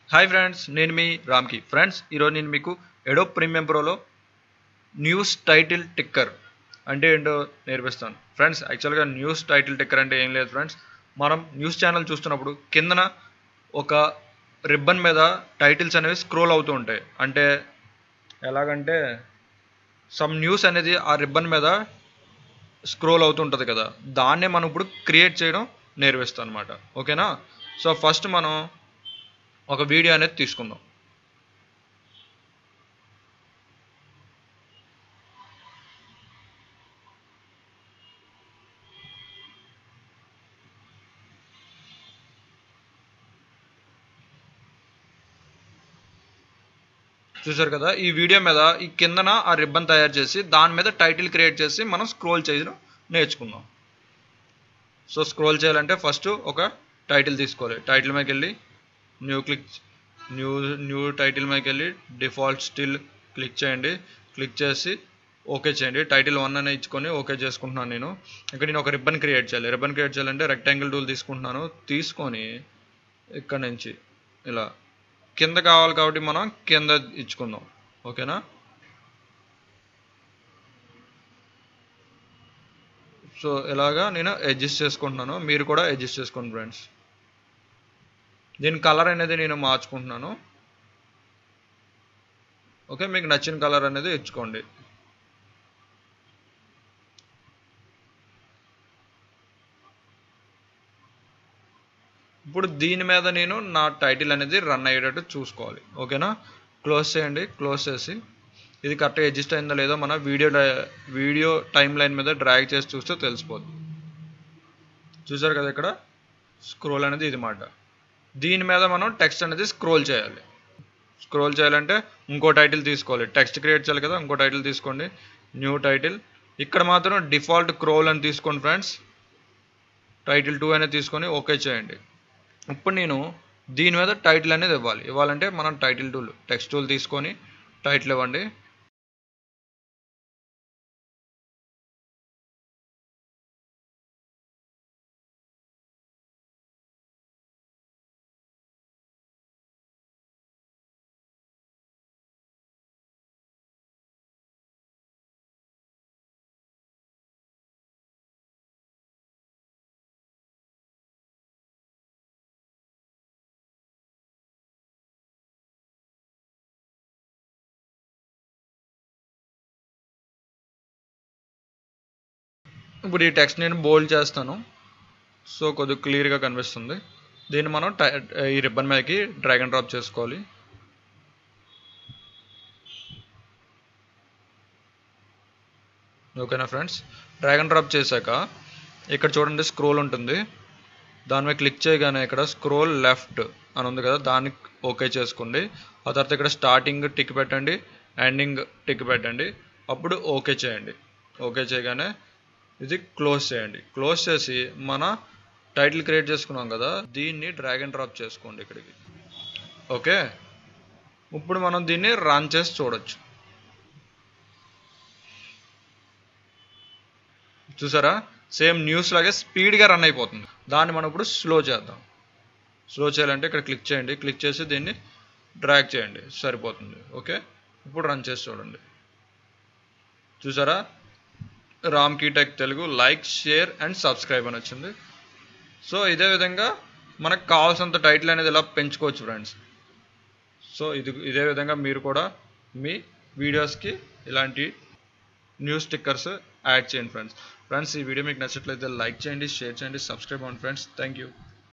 hi friends నేను మీ రామ్కి friends ఈరోజు నేను మీకు ఎడో ప్రీమియం ప్రోలో న్యూస్ టైటిల్ టిక్కర్ అంటే ఏంటో నేర్పిస్తాను ఫ్రెండ్స్ యాక్చువల్గా న్యూస్ టైటిల్ టిక్కర్ అంటే ఏం లేదు ఫ్రెండ్స్ మనం న్యూస్ ఛానల్ చూస్తున్నప్పుడు కిందన ఒక రిబ్బన్ మీద టైటిల్స్ అనేవి స్క్రోల్ అవుతూ ఉంటాయి అంటే ఎలాగంటే సమ్ న్యూస్ అనేది ఆ రిబ్బన్ మీద స్క్రోల్ అవుతుంటుంది కదా దాన్నే మనం ఇప్పుడు క్రియేట్ చేయడం నేర్పిస్తాం అనమాట ఓకేనా సో ఫస్ట్ మనం ఒక వీడియో అనేది తీసుకుందాం చూసారు కదా ఈ వీడియో మీద ఈ కిందన ఆ రిబ్బన్ తయారు చేసి దాని మీద టైటిల్ క్రియేట్ చేసి మనం స్క్రోల్ చేయడం నేర్చుకుందాం సో స్క్రోల్ చేయాలంటే ఫస్ట్ ఒక టైటిల్ తీసుకోవాలి టైటిల్ మీదకి వెళ్ళి new click new new title మీదకి వెళ్ళి డిఫాల్ట్ స్టిల్ క్లిక్ చేయండి క్లిక్ చేసి ఓకే చేయండి టైటిల్ వన్ అనే ఇచ్చుకొని ఓకే చేసుకుంటున్నాను నేను ఇక్కడ నేను ఒక రిబ్బన్ క్రియేట్ చేయాలి రిబ్బన్ క్రియేట్ చేయాలంటే రెక్టాంగిల్ టూల్ తీసుకుంటున్నాను తీసుకొని ఇక్కడ నుంచి ఇలా కింద కావాలి కాబట్టి మనం కింద ఇచ్చుకుందాం ఓకేనా సో ఇలాగా నేను అడ్జస్ట్ చేసుకుంటున్నాను మీరు కూడా అడ్జస్ట్ చేసుకోండి ఫ్రెండ్స్ దీని కలర్ అనేది నేను మార్చుకుంటున్నాను ఓకే మీకు నచ్చిన కలర్ అనేది ఇచ్చుకోండి ఇప్పుడు దీని మీద నేను నా టైటిల్ అనేది రన్ అయ్యేటట్టు చూసుకోవాలి ఓకేనా క్లోజ్ చేయండి క్లోజ్ చేసి ఇది కరెక్ట్గా అడ్జస్ట్ అయిందో లేదో మన వీడియో వీడియో టైం లైన్ మీద డ్రాగ్ చేసి చూస్తే తెలిసిపోద్ది చూసారు కదా ఇక్కడ స్క్రోల్ అనేది ఇది మాట దీని మీద మనం టెక్స్ట్ అనేది స్క్రోల్ చేయాలి స్క్రోల్ చేయాలంటే ఇంకో టైటిల్ తీసుకోవాలి టెక్స్ట్ క్రియేట్ చేయాలి కదా ఇంకో టైటిల్ తీసుకోండి న్యూ టైటిల్ ఇక్కడ మాత్రం డిఫాల్ట్ క్రోల్ అని తీసుకోండి ఫ్రెండ్స్ టైటిల్ టూ అనేది తీసుకొని ఓకే చేయండి ఇప్పుడు నేను దీని మీద టైటిల్ అనేది ఇవ్వాలి ఇవ్వాలంటే మనం టైటిల్ టూల్ టెక్స్ట్ టూల్ తీసుకొని టైటిల్ ఇవ్వండి ఇప్పుడు ఈ టెక్స్ట్ నేను బోల్డ్ చేస్తాను సో కొద్దిగా క్లియర్గా కనిపిస్తుంది దీన్ని మనం ఈ రిబ్బన్ మీదకి డ్రాగ్ అండ్ డ్రాప్ చేసుకోవాలి ఓకేనా ఫ్రెండ్స్ డ్రాగ్ అండ్ డ్రాప్ చేశాక ఇక్కడ చూడండి స్క్రోల్ ఉంటుంది దాని మీద క్లిక్ చేయగానే ఇక్కడ స్క్రోల్ లెఫ్ట్ అని ఉంది కదా దాన్ని ఓకే చేసుకోండి ఆ తర్వాత ఇక్కడ స్టార్టింగ్ టిక్ పెట్టండి ఎండింగ్ టిక్ పెట్టండి అప్పుడు ఓకే చేయండి ఓకే చేయగానే ఇది క్లోజ్ చేయండి క్లోజ్ చేసి మన టైటిల్ క్రియేట్ చేసుకున్నాం కదా దీన్ని డ్రాగ్ అండ్ డ్రాప్ చేసుకోండి ఇక్కడికి ఓకే ఇప్పుడు మనం దీన్ని రన్ చేసి చూడొచ్చు చూసారా సేమ్ న్యూస్ లాగే స్పీడ్గా రన్ అయిపోతుంది దాన్ని మనం ఇప్పుడు స్లో చేద్దాం స్లో చేయాలంటే ఇక్కడ క్లిక్ చేయండి క్లిక్ చేసి దీన్ని డ్రాగ్ చేయండి సరిపోతుంది ఓకే ఇప్పుడు రన్ చేసి చూడండి చూసారా Ram key tech Telugu like share and subscribe అని వచ్చింది సో ఇదే విధంగా మనకు కావాల్సినంత టైటిల్ అనేది ఇలా పెంచుకోవచ్చు ఫ్రెండ్స్ సో ఇది ఇదే విధంగా మీరు కూడా మీ వీడియోస్కి ఇలాంటి న్యూస్ స్టిక్కర్స్ యాడ్ చేయండి ఫ్రెండ్స్ ఫ్రెండ్స్ ఈ వీడియో మీకు నచ్చట్లయితే లైక్ చేయండి షేర్ చేయండి సబ్స్క్రైబ్ అవ్వండి ఫ్రెండ్స్ థ్యాంక్ యూ